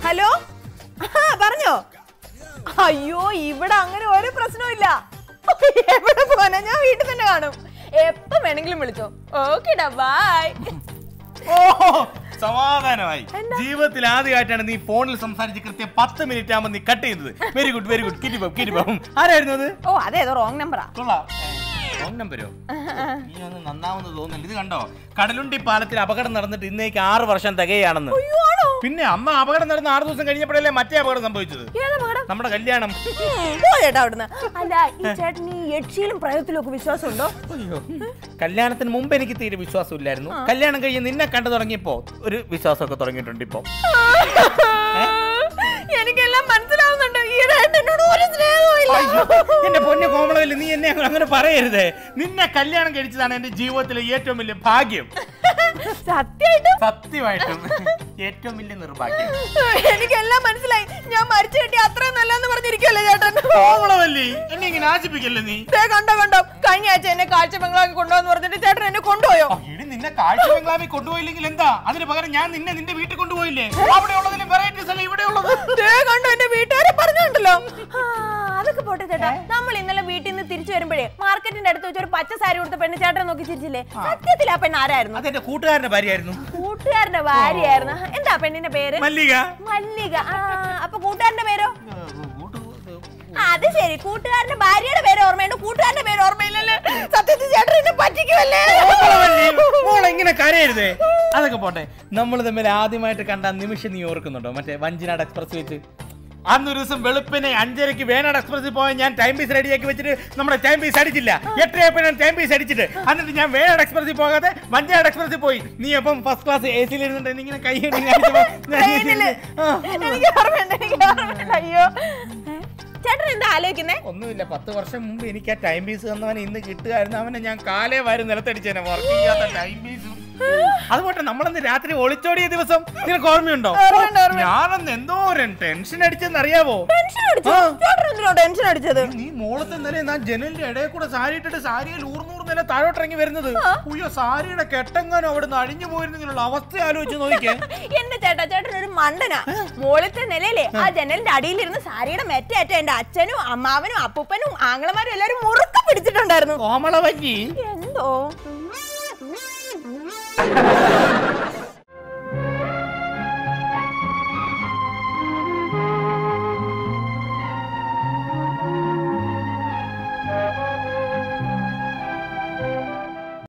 Hello ആ പറഞ്ഞോ അയ്യോ ഇവിടെ അങ്ങനെ ഒരു പ്രശ്നമില്ല എവിടെ പോകാനാ ഞാൻ വീട്ടിൽ തന്നെ കാണും എപ്പോ വേണമെങ്കിലും വിളിച്ചോ ഓക്കേടാ ബൈ ഓഹോ സമാധാനമായി ജീവിതത്തിൽ ആദ്യമായിട്ടാണ് നീ ഫോണിൽ സംസാരിച്ച് കൃത്യം പത്ത് മിനിറ്റ് ആകുമ്പോൾ നീ കട്ട് ചെയ്തത് വെരി ഗുഡ് വെരി ഗുഡ് കിരിപ്പം കിരിപ്പം ആരായിരുന്നു അത് ഓ അതേതോ റോങ് നമ്പറാ കൊള്ളാം ഫോൺ നമ്പരോ നീ ഒന്ന് നന്നാവുന്ന തോന്നുന്നില്ല ഇത് കണ്ടോ കടലുണ്ടി പാലത്തിൽ അപകടം നടന്നിട്ട് ഇന്നേക്ക് ആറ് വർഷം തികയാണെന്ന് പിന്നെ അമ്മ അപകടം നടന്ന ആറ് ദിവസം കഴിഞ്ഞപ്പോഴല്ലേ മറ്റേ അപകടം സംഭവിച്ചത് ഏതാ പകടം നമ്മുടെ കല്യാണം പോ ചേട്ടാ അവിടുന്ന് അല്ല ഈ ചേട്ടന് ഈ യക്ഷിയിലും പ്രയോഗത്തിലും ഒക്കെ വിശ്വാസമുണ്ടോ അയ്യോ കല്യാണത്തിന് മുമ്പ് എനിക്ക് തീരെ വിശ്വാസമില്ലായിരുന്നു കല്യാണം കഴിഞ്ഞ് നിന്നെ കണ്ടു തുടങ്ങിയപ്പോ ഒരു വിശ്വാസമൊക്കെ തുടങ്ങിയിട്ടുണ്ട് ഇപ്പൊ എനിക്കെല്ലാം മനസ്സിലാവുന്നുണ്ട് ഈ ചേട്ടൻ എന്നോട് ഒരു സ്നേഹവും ഇല്ല അയ്യോ, എന്റെ പൊന്നു കോമളവല്ലേ നീ എന്നെ അങ്ങനെ പറയരുതേ നിന്നെ കല്യാണം കഴിച്ചതാണ് എന്റെ ജീവിതത്തിലെ ഏറ്റവും വലിയ ഭാഗ്യം സത്യമായിട്ടും സത്യമായിട്ടും ഏറ്റവും വലിയ നിർഭാഗ്യം എനിക്കെല്ലാം മനസ്സിലായി ഞാൻ മരിച്ചു കിട്ടി അത്രയും നല്ലതെന്ന് പറഞ്ഞിരിക്കുമല്ലോ ചേട്ടൻ കോമളവല്ലേ എന്നെ ഇങ്ങനെ ആശിപ്പിക്കല്ലേ നീ ദേ കണ്ടോ കണ്ടോ കഴിഞ്ഞ ആഴ്ച എന്നെ കാഴ്ച ബംഗ്ലാവിൽ കൊണ്ടുപോകുന്ന പറഞ്ഞിട്ട് ചേട്ടൻ എന്നെ കൊണ്ടുപോയോ ആ, എടി നിന്നെ കാഴ്ച ബംഗ്ലാവിൽ കൊണ്ടുപോയില്ലെങ്കിൽ എന്താ അതിന് പകരം ഞാൻ നിന്നെ നിന്റെ വീട്ടിൽ കൊണ്ടുപോയില്ലേ അവിടെ ഉള്ളതിലും വെറൈറ്റീസ് അല്ലേ ഇവിടെ ഉള്ളത് ദേ കണ്ടോ എന്റെ വീട്ടുകാരെ പറഞ്ഞുണ്ടല്ലോ ആ, അതൊക്കെ പോട്ടെ ചേട്ടാ നമ്മൾ ഇന്നലെ വീട്ടിൽ നിന്ന് തിരിച്ചു വരുമ്പോഴേ മാർക്കറ്റിന്റെ അടുത്ത് വെച്ച് ഒരു പച്ച സാരി കൊടുത്ത പെണ്ണ് ചേട്ടനെ നോക്കി ചിരിച്ചില്ലേ സത്യത്തിൽ ആ പെണ്ണ് ആരായിരുന്നു അതെന്റെ കൂട്ടുകാരന്റെ ഭാര്യയായിരുന്നു കൂട്ടുകാരന്റെ ഭാര്യയായിരുന്നു എന്താ പെണ്ണിന്റെ പേര് മല്ലിക മല്ലിക ആ അപ്പൊ കൂട്ടുകാരന്റെ പേരോ ആ, അത് ശരി കൂട്ടുകാരന്റെ ഭാര്യയുടെ പേര് ഓർമ്മയുണ്ട് കൂട്ടുകാരന്റെ പേര് ഓർമ്മയില്ലല്ലേ സത്യത്തിൽ ചേട്ടൻ എന്നെ പറ്റിക്കുമല്ലേ മോളെ ഇങ്ങനെ കരയരുതേ അതൊക്കെ പോട്ടെ നമ്മൾ തമ്മിൽ ആദ്യമായിട്ട് കണ്ട ആ നിമിഷം നീ ഓർക്കുന്നുണ്ടോ മറ്റേ വഞ്ചിനാട് എക്സ്പ്രസ് വെച്ച് അന്നൊരു ദിവസം വെളുപ്പിനെ അഞ്ചരക്ക് വേനാട് എക്സ്പ്രസിൽ പോയാൽ ഞാൻ ടൈം പീസ് റെഡിയാക്കി വെച്ചിട്ട് നമ്മുടെ ടൈം പീസ് അടിച്ചില്ല എട്ടരയപ്പോൾ ഞാൻ ടൈം പീസ് അടിച്ചിട്ട് എന്നിട്ട് ഞാൻ വേനാട് എക്സ്പ്രസിൽ പോകാതെ വഞ്ചിനാട് എക്സ്പ്രസിൽ പോയി നീ അപ്പം ഫസ്റ്റ് ക്ലാസ് എ സിയിൽ ഇരുന്നിട്ട് എനിക്കിങ്ങനെ കൈ കെട്ടി കാണിച്ചപ്പോ ഞാൻ ട്രെയിനില്. എനിക്ക് ഓർമ്മയുണ്ട് എനിക്ക് ഓർമ്മയുണ്ട് അയ്യോ ചേട്ടൻ എന്താ ആലോചിക്കുന്നേ ഒന്നുമില്ല പത്ത് വർഷം മുമ്പ് എനിക്ക് ആ ടൈം പീസ് തന്നവനെ ഇന്ന് കിട്ടുകയായിരുന്നു അവനെ ഞാൻ കാലേ വാരി നിലത്തടിച്ചേനെ വർക്ക് ചെയ്യാത്ത ടൈം പീസും അതുപോട്ടെ നമ്മളന്ന് രാത്രി ഒളിച്ചോടിയ ദിവസം നിനക്ക് ഓർമ്മയുണ്ടോ ഓർമ്മയുണ്ട്, ഓർമ്മയുണ്ട്. ഞാനന്ന് എന്തോരം ടെൻഷൻ അടിച്ചെന്ന് അറിയാവോ ടെൻഷൻ അടിച്ചു ആ. ചേട്ടൻ എന്തിനോ ടെൻഷൻ അടിച്ചത് നീ മോളത്തെ നില ഞാൻ ജനലിന്റെ ഇടയിൽ കൂടെ സാരി ഇട്ടിട്ട് സാരിയിൽ ഊർന്നൂർ നില താഴോട്ടിറങ്ങി വരുന്നത് ഉയ്യോ സാരിയുടെ കെട്ടെങ്ങാനും അവിടുന്ന് അഴിഞ്ഞു പോയിരുന്നെങ്കിലുള്ള അവസ്ഥ ആലോചിച്ച് നോക്കിക്കേ എന്റെ ചേട്ടാ ചേട്ടൻ ഒരു മണ്ടനാ മോളത്തെ നിലയിലെ ആ ജനലിന്റെ അടിയിലിരുന്ന് സാരിയുടെ മെറ്റേറ്റ എന്റെ അച്ഛനും അമ്മാവനും അപ്പൂപ്പനും ആങ്ങളമാരും എല്ലാരും മുറുക്ക പിടിച്ചിട്ടുണ്ടായിരുന്നു കോമളവല്ലി എന്തോ